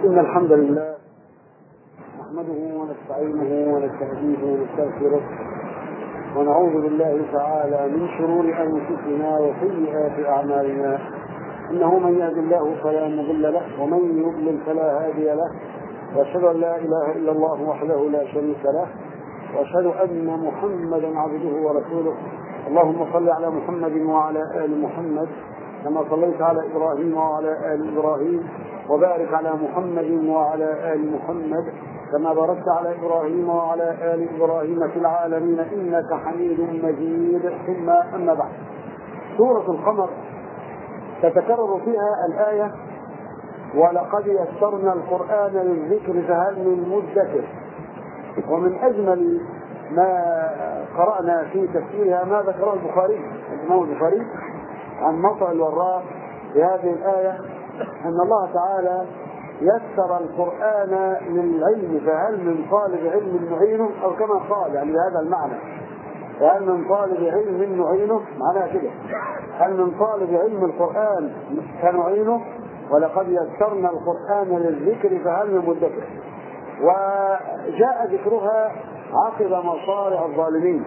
إن الحمد لله نحمده ونستعينه ونستهديه ونستغفره ونعوذ بالله تعالى من شرور أنفسنا وسيئات أعمالنا إنه من يهد الله فلا مضل له ومن يضلل فلا هادي له وأشهد أن لا إله إلا الله وحده لا شريك له وأشهد أن محمدا عبده ورسوله اللهم صل على محمد وعلى آل محمد كما صليت على إبراهيم وعلى آل إبراهيم وبارك على محمد وعلى آل محمد كما باركت على إبراهيم وعلى آل إبراهيم في العالمين إنك حميد مجيد ثم أما بعد سورة القمر تتكرر فيها الآية ولقد يسرنا القرآن للذكر فهل من مدكر ومن أجمل ما قرأنا في تفسيرها ما ذكره البخاري الإمام البخاري عن مطر الوراء في هذه الآية أن الله تعالى يسر القرآن للعلم فهل من طالب علم نعينه أو كما قال يعني بهذا المعنى فهل من طالب علم نعينه معناها كده هل من طالب علم القرآن سنعينه ولقد يسرنا القرآن للذكر فهل من مدكر وجاء ذكرها عقب مصارع الظالمين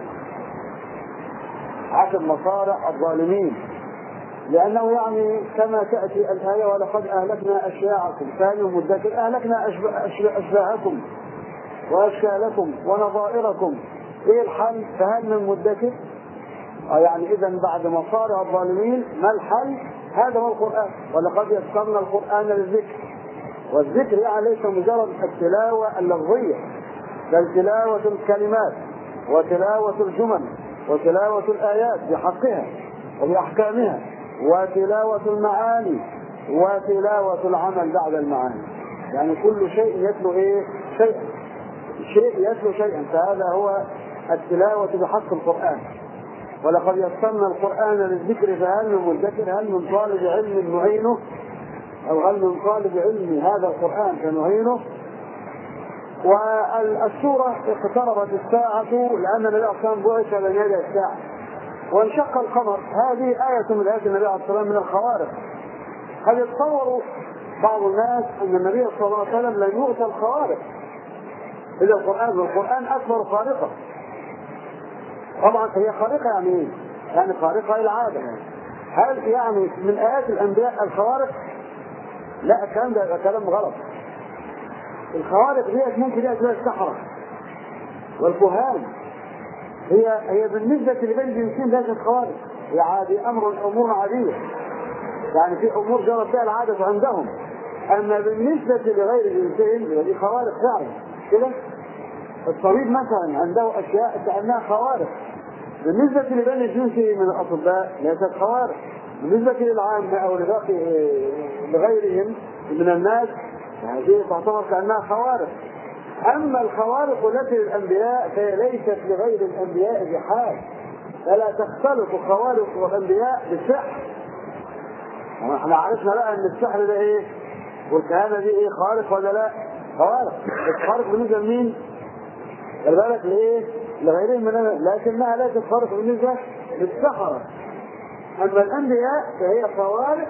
عقب مصارع الظالمين لأنه يعني كما تأتي الآية ولقد أهلكنا أشياعكم ثاني مدكر أهلكنا أشباهكم وأشكالكم ونظائركم إيه الحل فهل من مدكر يعني إذا بعد مصارع الظالمين ما الحل هذا هو القرآن ولقد يسرنا القرآن للذكر والذكر يعني ليس مجرد التلاوة اللفظية بل تلاوة الكلمات وتلاوة الجمل وتلاوة الآيات بحقها وبأحكامها وتلاوة المعاني وتلاوة العمل بعد المعاني يعني كل شيء يتلو ايه شيئا شيء يتلو شيئا فهذا هو التلاوة بحق القرآن ولقد يسرنا القرآن للذكر فهل من مدكر هل من طالب علم نعينه أو هل من طالب علم هذا القرآن فنعينه والسورة اقتربت الساعة لأن النبي عليه الصلاة بعث بين يدي الساعة وانشق القمر هذه آية من آيات النبي عليه الصلاة والسلام من الخوارق قد يتصور بعض الناس أن النبي صلى الله عليه وسلم لم يؤتى الخوارق إلى القرآن والقرآن أكبر خارقة طبعا هي خارقة يعني إيه؟ يعني خارقة إلى العادة هل يعني من آيات الأنبياء الخوارق؟ لا الكلام ده كلام غلط الخوارق ديت ممكن يأتي بها السحرة والكهان هي هي بالنسبة لبين جنسين ليست خوارق هي عادي أمر أمور عادية يعني في أمور جرت بها العادة عندهم أما بالنسبة لغير جنسين دي خوارق فعلا كده الطبيب مثلا عنده أشياء كأنها خوارق بالنسبة لبين الجنس من الأطباء ليست خوارق بالنسبة للعامة أو لباقي لغيرهم من الناس هذه تعتبر كأنها خوارق أما الخوارق التي للأنبياء فهي ليست لغير الأنبياء بحال فلا تختلط خوارق الأنبياء بالسحر احنا عرفنا بقى ان السحر ده ايه والكهانه دي ايه خارق ولا لا خوارق الخارق بالنسبه لمين خلي بالك لايه لغيرهم من لكنها ليست خارق بالنسبه للسحره اما الانبياء فهي خوارق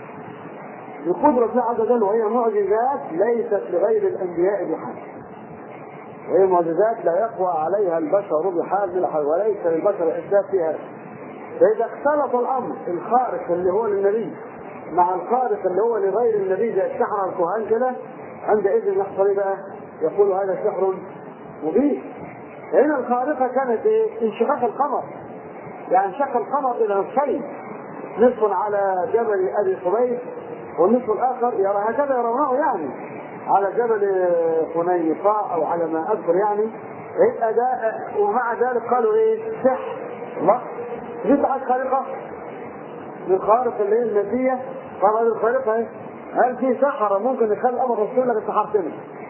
بقدرة الله عز وجل وهي معجزات ليست لغير الأنبياء بحال وهي معجزات لا يقوى عليها البشر بحال من الحال وليس للبشر إحساس فيها فإذا اختلط الأمر الخارق اللي هو للنبي مع الخارق اللي هو لغير النبي زي السحرة الكهان كده عندئذ يحصل ايه بقى؟ يقول هذا سحر مبين هنا الخارقة كانت ايه؟ انشقاق القمر يعني انشق القمر إلى نصفين نصف على جبل أبي قبيس والنصف الآخر يرى هكذا يرونه يعني على جبل خنيفاء أو على ما أذكر يعني يبقى ده ومع ذلك قالوا إيه سحر الله دي ساعات خارقة من الخوارق اللي هي النبية طبعا الخارقة إيه هل في سحرة ممكن يخلي الأمر رسول لك سحرتني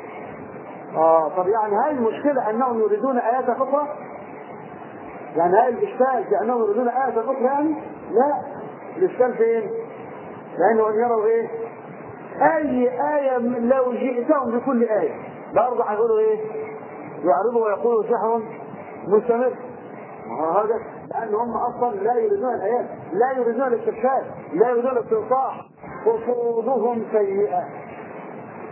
آه طب يعني هاي المشكلة أنهم يريدون آيات أخرى يعني هاي الإشكال في أنهم يريدون آيات أخرى يعني لا الإشكال فين؟ لأنه أن يروا إيه؟ أي آية لو جئتهم بكل آية برضه هيقولوا إيه؟ يعرضوا ويقولوا سحر مستمر هذا لأن هم أصلا لا يريدون الآيات لا يريدون الاستكشاف لا يريدون الاستنصاح خطوبهم سيئة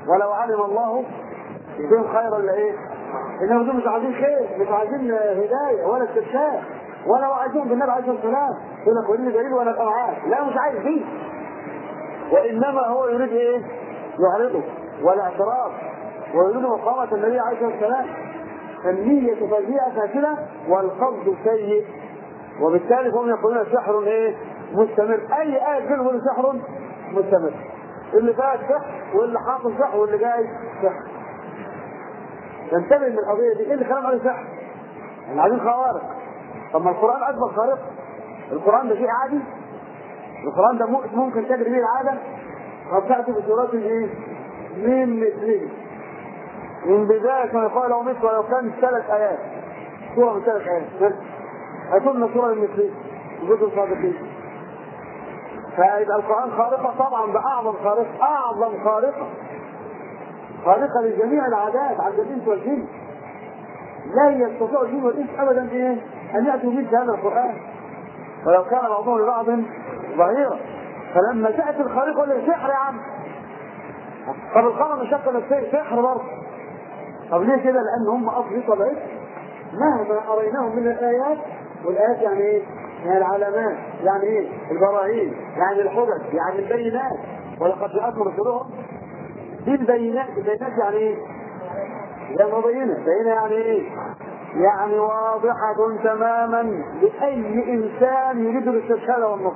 ولو علم الله فيهم خيرا لايه؟ انما دول مش عايزين خير مش عايزين هدايه ولا استبشار ولا وعدهم بالنبي عليه الصلاه والسلام يقول لك وريني دليل وانا ابقى معاك لا مش عايز دي وانما هو يريد ايه؟ يعرضه والاعتراض ويريد مقامه النبي عليه الصلاه والسلام النية فظيعة فاسدة والقصد سيء وبالتالي هم يقولون سحر ايه؟ مستمر اي آية تقول سحر مستمر اللي فات سحر واللي حاصل سحر واللي جاي سحر ننتبه من القضية دي ايه اللي كلام عليه سحر؟ احنا عايزين خوارق طب ما القرآن أكبر خارق القرآن ده شيء عادي القرآن ده ممكن تجري به العادة قد تأتي بسورات ايه؟ من مثله من بداية ما يقال له مثل ولو كان ثلاث آيات سورة من ثلاث آيات هتقولنا سورة من مثله وجزء الصادقين فيبقى القرآن خارقة طبعا بأعظم خارقة أعظم خارقة خارقة لجميع العادات عند الإنس والجن لا يستطيع الجن والإنس أبدا إيه أن يأتوا مثل هذا القرآن ولو كان بعضهم لبعض ظهيرا فلما تأتي الخارقة ولا سحر يا عم طب القمر مشكل السير سحر برضه طب ليه كده؟ لأن هم أصل طبيعي مهما أريناهم من الآيات والآيات يعني إيه؟ يعني العلامات يعني إيه؟ البراهين يعني الحجج يعني البينات ولقد جاءتهم رسلهم دي البينات البينات يعني إيه؟ يعني مبينة بينة يعني إيه؟ يعني واضحة تماما لأي إنسان يريد الاستشهاد والنصر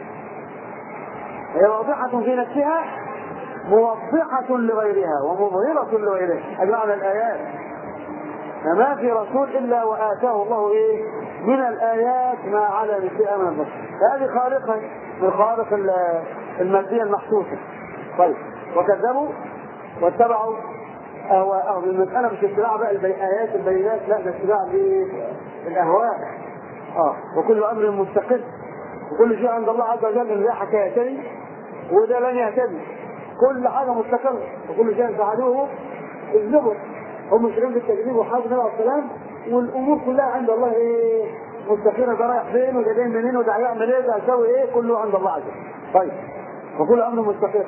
هي واضحة في نفسها موضحة لغيرها ومظهرة لغيرها أجمعنا الآيات فما في رسول إلا وآتاه الله إيه من الآيات ما على مثلها من البشر هذه خارقة من الخوارق المادية المحسوسة طيب وكذبوا واتبعوا أهواءهم المسألة مش اتباع بقى الآيات البينات لا ده اتباع الأهواء اه وكل أمر مستقل وكل شيء عند الله عز وجل من حكى يهتدي وده لن يهتدي كل حاجه مستقره وكل شيء فعلوه الزبر هم مشركين بالتكذيب وحافظ النبي عليه السلام والامور كلها عند الله ايه مستقره ده رايح فين وده جاي منين وده هيعمل ايه ده هيسوي ايه كله عند الله عز وجل طيب وكل امر مستقر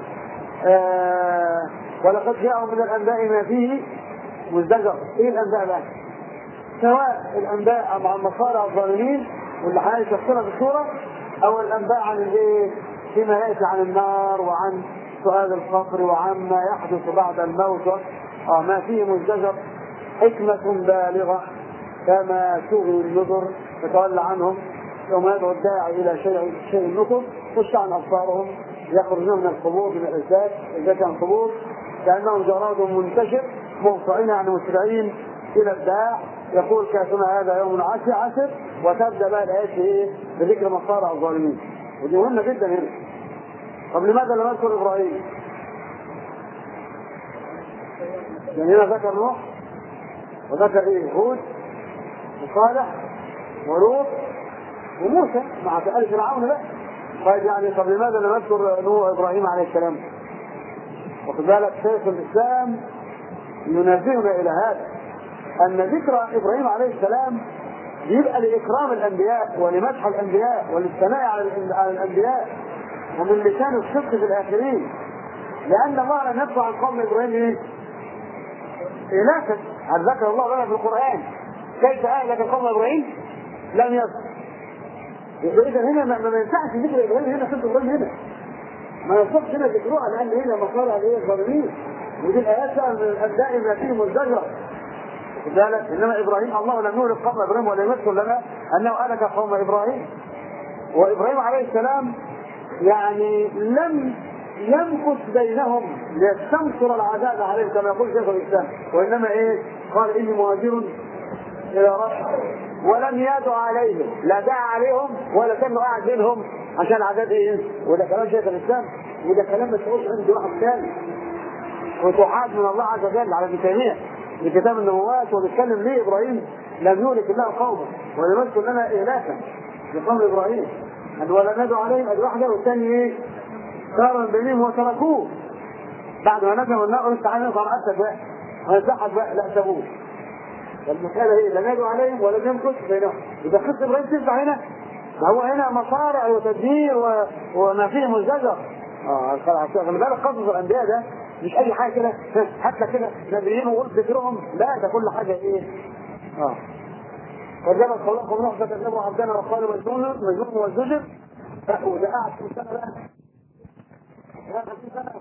آه ولقد جاءهم من الانباء ما فيه مزدجر ايه الانباء بقى؟ سواء الانباء مع المصارع الظالمين واللي هيشخصنا بالصوره او الانباء عن الايه؟ فيما ياتي عن النار وعن سؤال الفقر وعما يحدث بعد الموت آه ما فيه مزدجر حكمة بالغة كما تغني النذر تتولى عنهم يوم يدعو الداعي إلى شيء شيء النكر خش عن أبصارهم يخرجون من القبور من الإزاج إذا كان قبور كأنهم جراد منتشر مهطعين يعني مسرعين إلى الداع يقول كافنا هذا يوم عسر عسر وتبدأ بقى الآيات إيه بذكر مصارع الظالمين ودي مهمة جدا هنا طب لماذا لم يذكر ابراهيم؟ يعني هنا ذكر نوح وذكر ايه؟ هود وصالح ولوط وموسى مع آل فرعون بقى طيب يعني طب لماذا لم يذكر نوح ابراهيم عليه السلام؟ واخد بالك شيخ الاسلام ينبهنا الى هذا ان ذكر ابراهيم عليه السلام بيبقى لاكرام الانبياء ولمدح الانبياء وللثناء على الانبياء ومن لسان الصدق في الاخرين لان الله لم يذكر عن قوم ابراهيم ايه؟ إناثا هل ذكر الله لنا في القرآن كيف أهلك قوم إبراهيم؟ لم يذكر إذا هنا ما, ما ينفعش ذكر إبراهيم هنا صدق إبراهيم هنا ما يصدقش هنا ذكروها لأن هنا مصالح اللي هي الظالمين ودي الآيات من الأبداء ما فيه مزدجرة بالك إنما إبراهيم الله لم يولد قوم إبراهيم ولم يذكر لنا أنه أهلك قوم إبراهيم وإبراهيم عليه السلام يعني لم يمكث بينهم ليستنصر العذاب عليهم كما يقول شيخ الاسلام وانما ايه؟ قال اني مهاجر الى ربي ولم يدع عليهم لا دعا عليهم ولا كانه قاعد بينهم عشان العذاب ايه؟ وده كلام شيخ الاسلام وده كلام ما تقولش عند واحد ثاني فتوحات من الله عز وجل على ابن تيميه في كتاب النبوات وبيتكلم ليه ابراهيم لم يهلك الله قومه ولم يذكر لنا اهلاكا لقوم ابراهيم ولا ندعو عليهم ادي واحده والثاني ايه؟ صار بينهم وتركوه بعد ما نزلوا النار قلت تعالى نقطع رأسك بقى هنزحك بقى لا سابوه المسألة هي لا ندعو عليهم ولا يمكث بينهم إذا قصة إبراهيم تنفع هنا ده هو هنا مصارع وتدبير و... وما فيه مزدجر اه خلي بالك قصص الأنبياء ده مش اي حاجه كده حتى كده نبيين وقول ذكرهم لا ده كل حاجه ايه اه فجاب خلقهم نحبة النبي عبدنا وقال مجنون مجنون والزجر وده قاعد في سنه بقى هذا في سنه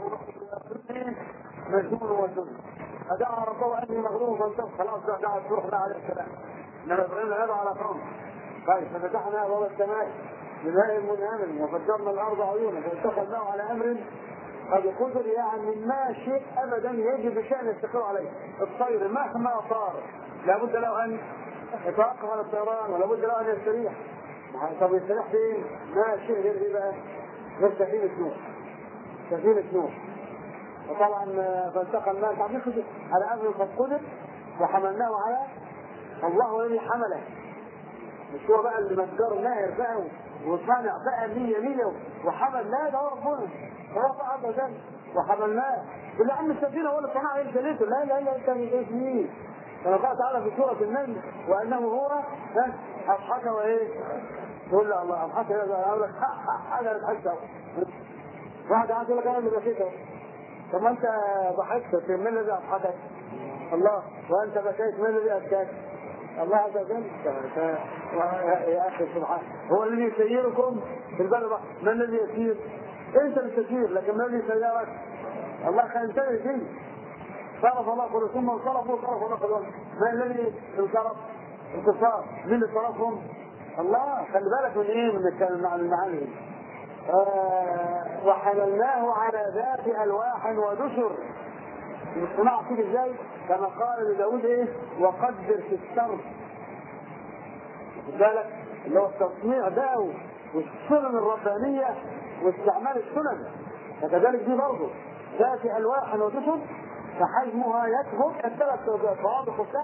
مجنون والزجر فدعا ربه اني مغلوب فانتصر خلاص ده دعا تروح بقى عليه السلام انما ابراهيم يدعو على قوم طيب ففتحنا ابواب السماء بماء منهمر وفجرنا الارض عيونا فالتقى الماء على امر قد قدر يعني ما شيء ابدا يجب بشان يستقر عليه الطير مهما صار لابد له ان يتوقف على الطيران ولا بد له ان يستريح طب يستريح فين؟ ما شيء غير ايه بقى؟ غير سفينه نوح سفينه نوح وطبعا فالتقى الماء تعرفين على امر قد قدر وحملناه على الله هو الذي حمله مش هو بقى اللي مجار ناهر بقى وصانع بقى مية مية وحمل لا ده هو ربنا هو بقى عز وجل وحملناه يقول له عم السفينه هو اللي صنعها ايه جليته لا لا لا انت ايش مين كما قال تعالى في سوره النمل وانه هو ها اضحك وايه تقول له الله اضحك اقول لك حاجه تضحك واحد قاعد يقول لك انا اللي بكيت طب ما انت ضحكت في من الذي اضحكك؟ الله وانت بكيت من الذي ابكاك؟ الله عز وجل يا اخي سبحانه هو الذي يسيركم في البلد من الذي يسير؟ انت اللي تسير لكن من الذي يسيرك؟ الله خلقني فيه صرف الله كل ثم انصرفوا صرف الله كل من الذي انصرف؟ انتصار مين اللي صرفهم؟ الله خلي بالك من ايه من المعاني آه وحملناه على ذات الواح ودسر الصناعة تيجي ازاي؟ كما قال لداود ايه؟ وقدر في السرد. خد بالك؟ اللي هو التصنيع ده والسنن الربانية واستعمال السنن. فكذلك دي برضه ذات الواح ودسر فحجمها يكبر الثلاث فواضح السهم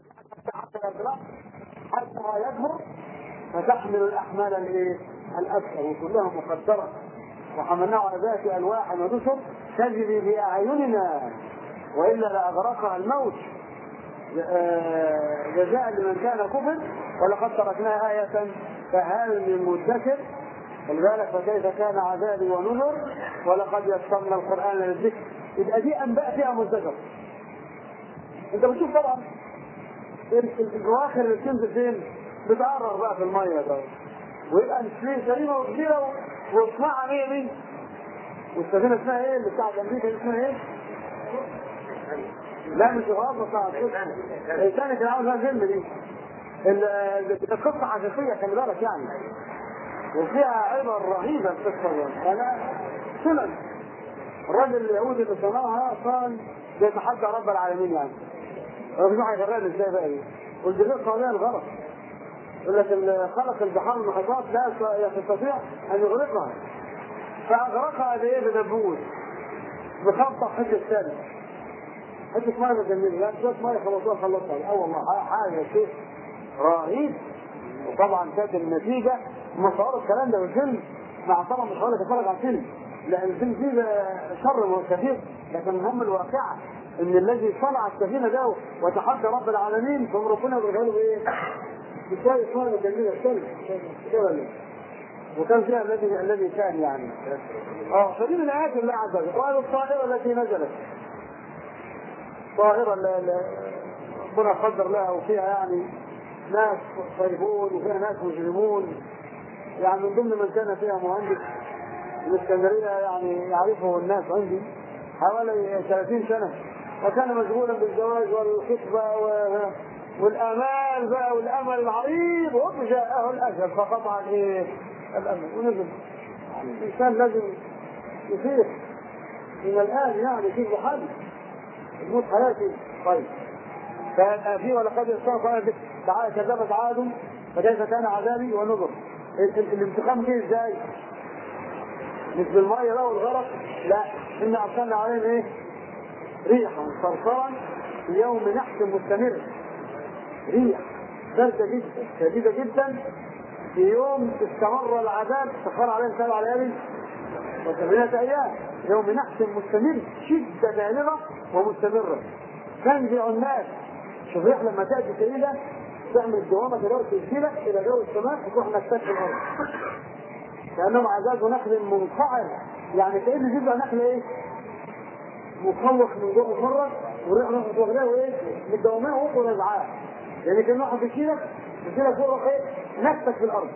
حجمها يكبر فتحمل الاحمال الايه؟ الاكثر وكلها مقدره وحملناه على ذات الواح ودسر تجري باعيننا والا لاغرقها الموت جزاء لمن كان كفر ولقد تركناها آية فهل من مدكر خلي بالك فكيف كان عذابي ونذر ولقد يسرنا القرآن للذكر يبقى دي أنباء فيها مدكر أنت بتشوف طبعا الأواخر اللي بتنزل فين؟ بتعرض بقى في المية ده ويبقى السفينة سليمة وكبيرة وصناعة 100 100 والسفينة اسمها ايه؟ اللي بتاعت أمريكا اسمها ايه؟ لا مش غلط بتاع كانت العاوز فيلم دي القصة حقيقية خلي بالك يعني وفيها عبر رهيبة القصة دي أنا سنن الراجل اليهودي اللي صنعها قال بيتحدى رب العالمين يعني هو مش واحد يغرقنا ازاي بقى ايه والجزيرة القومية الغلط يقول لك اللي خلق البحار المحيطات لا يستطيع ان يغرقها فاغرقها بايه بدبوس بخبطه حته ثانيه حته ميه جميله لا شويه ميه خلصوها خلصها اه والله حاجه شيء رهيب وطبعا كانت النتيجه مصور الكلام ده بالفيلم مع طبعا مش هقول لك اتفرج على الفيلم لان الفيلم فيه شر كثير لكن المهم الواقعه ان الذي صنع السفينه ده وتحدى رب العالمين ثم ربنا يرجع له بايه؟ بشويه ميه جميله سلم كده وكان فيها الذي الذي كان يعني اه فدي من ايات الله عز وجل وقالوا الطائره التي نزلت طائره ربنا قدر لها وفيها يعني ناس طيبون وفيها ناس مجرمون يعني من ضمن من كان فيها مهندس الاسكندريه يعني يعرفه الناس عندي حوالي 30 سنه وكان مشغولا بالزواج والخطبه و... والامال بقى والامل العريض وجاءه الاجل فقطع الايه؟ الامل ونزل يعني الانسان لازم يفيق من الان يعني في محل الموت حياتي طيب ففي ولقد يستغفر تعالى كذبت عاد فكيف كان عذابي ونذر الانتقام جه ازاي؟ مش بالميه لا والغرق لا انا ارسلنا عليهم ايه؟ ريحا صرصرا في يوم نحس مستمر ريح باردة جدا شديدة جدا في يوم استمر العذاب استقر عليهم سبع ليالي وثمانية أيام يوم نحس مستمر شدة بالغة ومستمرة تنزع الناس شوف الريح لما تأتي شديدة تعمل دوامة كده تشيلك إلى جو السماء وتروح نكتك في الأرض كأنهم عذاب نخل منقعر يعني كأن جزء نخل إيه؟ مخوخ من جوه مره ونروح ناخد واخداه وايه مدوماه ونزعاه يعني كان واحد بيشيلك يشيلك فوق ايه نفسك في الارض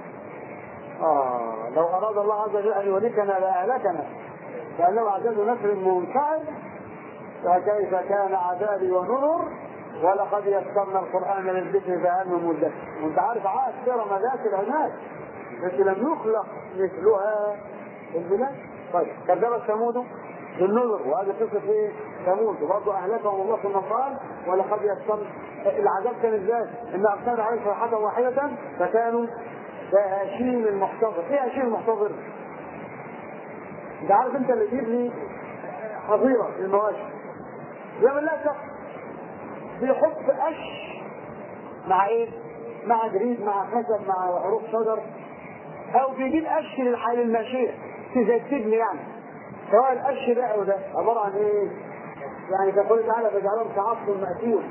اه لو اراد الله عز وجل ان يهلكنا لاهلكنا كانه عذاب نسر منفعل فكيف كان عذابي ونذر ولقد يسرنا القران للذكر فهل من مدكر وانت عارف عاد كرم ذات العناد التي لم يخلق مثلها في البلاد طيب كذب ثمود بالنذر وهذه قصه ايه؟ ثمود وبرضه اهلكهم الله ثم قال ولقد يسرنا العذاب كان ازاي؟ ان ارسلنا عليهم صيحه واحده فكانوا كهشيم المحتضر، ايه هشيم المحتضر؟ انت عارف انت اللي يجيب لي حظيره للمواشي يعمل لها شخص بيحط قش مع ايه؟ مع جريد مع خشب مع عروق شجر او بيجيب قش للحال الماشيه زي السجن يعني سواء القش ده او ده عباره عن ايه؟ يعني كقول تعالى فجعلهم كعصف مأكول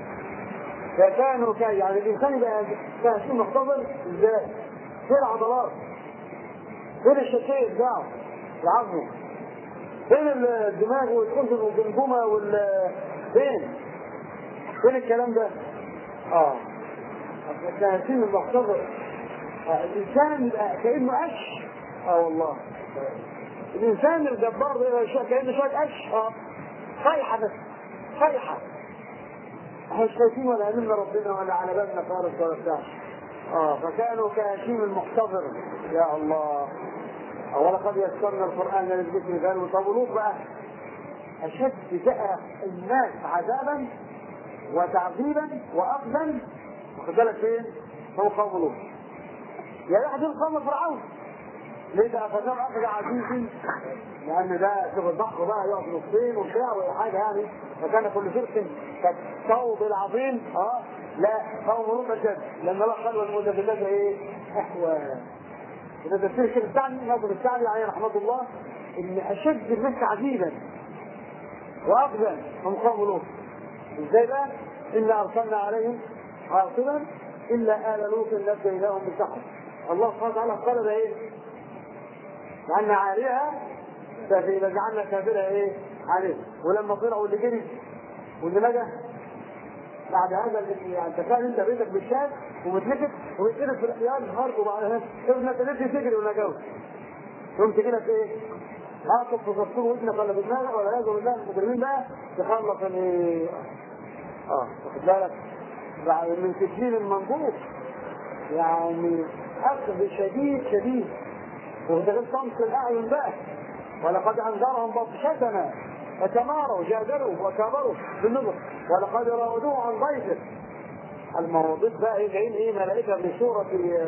فكانوا كان يعني الانسان يبقى كهشيم محتضر ازاي؟ فين العضلات؟ فين الشكاية بتاعه؟ العظم فين الدماغ والكنتر والجمجمه وال فين؟ فين الكلام ده؟ اه الكهشيم المحتضر آه. الانسان يبقى كانه قش اه والله الانسان الجبار ده يبقى كانه شويه قش اه صيحه بس صيحه احنا مش خايفين ولا همنا ربنا ولا على بالنا خالص ولا بتاع اه فكانوا كهشيم المحتضر يا الله ولقد يسرنا القران للذكر قالوا طب ولوط بقى اشد بقى الناس عذابا وتعذيبا واخذا واخد بالك فين؟ هو قوم لوط يا واحد قوم فرعون ليه ده فكان اخذ عزيزي لان ده شوف الضخ بقى يقف نصين وبتاع ولا حاجه يعني فكان كل فرق كالصوب العظيم اه لا قوم لوط اشد لما الله قال والمتفلات ايه؟ احوى إذا تفسير السعدي ناظر السعدي عليه رحمه الله ان اشد الناس تعذيبا واخذا هم قوم لوط ازاي بقى؟ انا ارسلنا عليهم حاصبا الا ال لوط نجيناهم بسحر الله سبحانه وتعالى قال ده ايه؟ لان عاليها فاذا جعلنا كافرها ايه؟ عليه ولما طلعوا اللي جري واللي نجا بعد هذا اللي يعني تخيل انت بيتك بالشام ومتلفت وبتقلب في الاحيان هارد وبعدها ابنك انت نفسي تجري ولا جوز تقوم تجي لك ايه؟ عاطف في خرطوم ودنك ولا في دماغك ولا يعوذ بالله المجرمين بقى تخلص الايه؟ اه واخد بالك؟ يعني من سجين المنظور يعني اخذ شديد شديد وده غير طمس الاعين بقى ولقد انذرهم بطشتنا فتماروا جادلوا وكابروا بالنظر ولقد راودوه عن ضيفه المواضيع بقى ايه جايين ايه ملائكه بصوره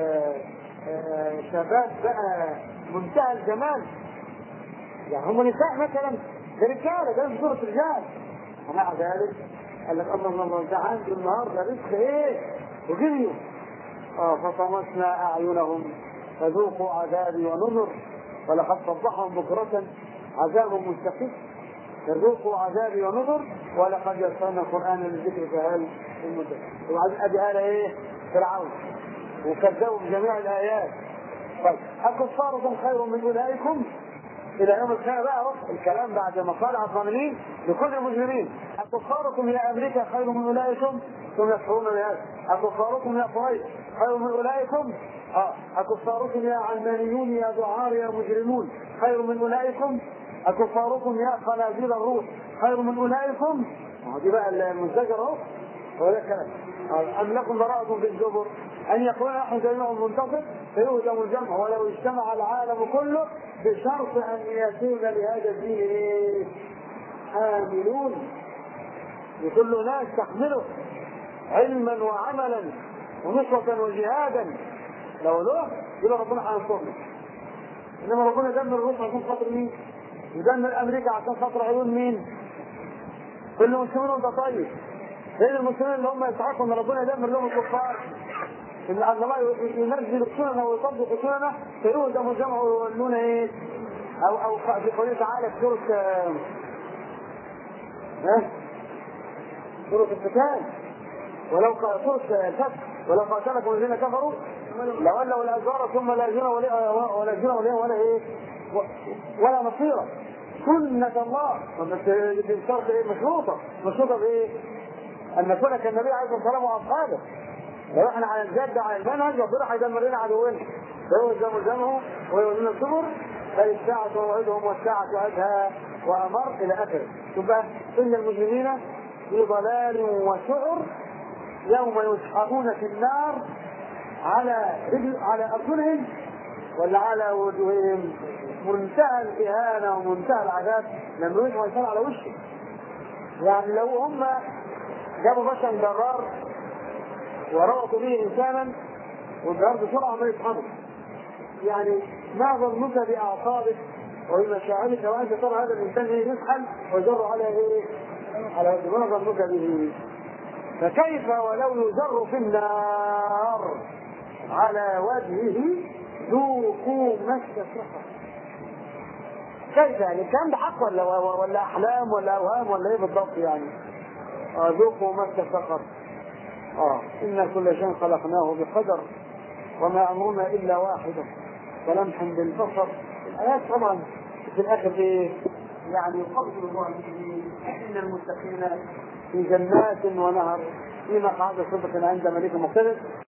شباب بقى منتهى الجمال يعني هم نساء مثلا ده رجاله ده صوره رجال ومع ذلك قال لك الله الله انت عندي النهارده رزق ايه وجريوا اه فطمسنا اعينهم فذوقوا عذابي ونذر ولقد صبحهم بكرة عذاب مستقيم فذوقوا عذابي ونذر ولقد يسرنا القرآن للذكر فهل المدة وبعدين ادي آل ايه؟ فرعون وكذبوا بجميع الآيات طيب أكفاركم خير من أولئكم إلى يوم القيامة بقى رب الكلام بعد ما قال الظالمين لكل المجرمين أكفاركم يا أمريكا خير من أولئكم ثم يكفرون بهذا أكفاركم يا قريش خير من أولئكم اه أكفاركم يا علمانيون يا دعار يا مجرمون خير من أولئكم أكفاركم يا خنازير الروح خير من أولئكم ما دي بقى المنزجر اهو هو ده الكلام أم لكم براءة في الزبر أن يكون نحن جميع منتصر فيهزم الجمع ولو اجتمع العالم كله بشرط أن يكون لهذا الدين إيه؟ حاملون لكل ناس تحمله علما وعملا ونصرة وجهادا لو ده يبقى ربنا هينصرنا انما ربنا يدمر الروس عشان خاطر مين؟ يدمر امريكا عشان خاطر عيون مين؟ كل المسلمين ده طيب غير المسلمين اللي هم يستحقوا ان ربنا يدمر لهم الكفار ان الله ينزل السنن ويطبق السنن فيهزم الجمع ويولون ايه؟ او او في قوله تعالى في سوره ها؟ سوره القتال ولو سوره الفتح ولو قاتلكم الذين كفروا لولوا الادبار ثم لا يجدون ولا ولا يجدون ولا ولا ايه ولا نصيرا سنة الله بس في الشرط ايه مشروطة مشروطة بايه؟ ان نكون كالنبي عليه الصلاة والسلام واصحابه لو احنا على الجد على المنهج ربنا هيدمر لنا عدونا فهو جمعه ويولون الصبر بل الساعة موعدهم والساعة أدهى وأمر إلى آخره تبقى إن المجرمين في ضلال وسعر يوم يسحبون في النار على رجل على أرجلهم ولا على وجوههم منتهى الإهانة ومنتهى العذاب لما يوجهوا الإنسان على وشه يعني لو هم جابوا مثلا جرار وربطوا به إنسانا والجرار بسرعة ما يسحبه يعني ما ظنك بأعصابك وبمشاعرك وأنت ترى هذا الإنسان إيه يسحل ويجر على إيه؟ على ما ظنك به فكيف ولو يجر في النار على وجهه ذوقوا مس سقر كيف يعني الكلام ده حق ولا ولا احلام ولا اوهام ولا ايه بالضبط يعني؟ آه ذوقوا مس سقر اه ان كل شيء خلقناه بقدر وما امرنا الا واحده كلمح بالبصر الايات طبعا في الاخر ايه؟ يعني يفضل الله به ان المتقين في جنات ونهر في مقعد صدق عند ملك مقتدر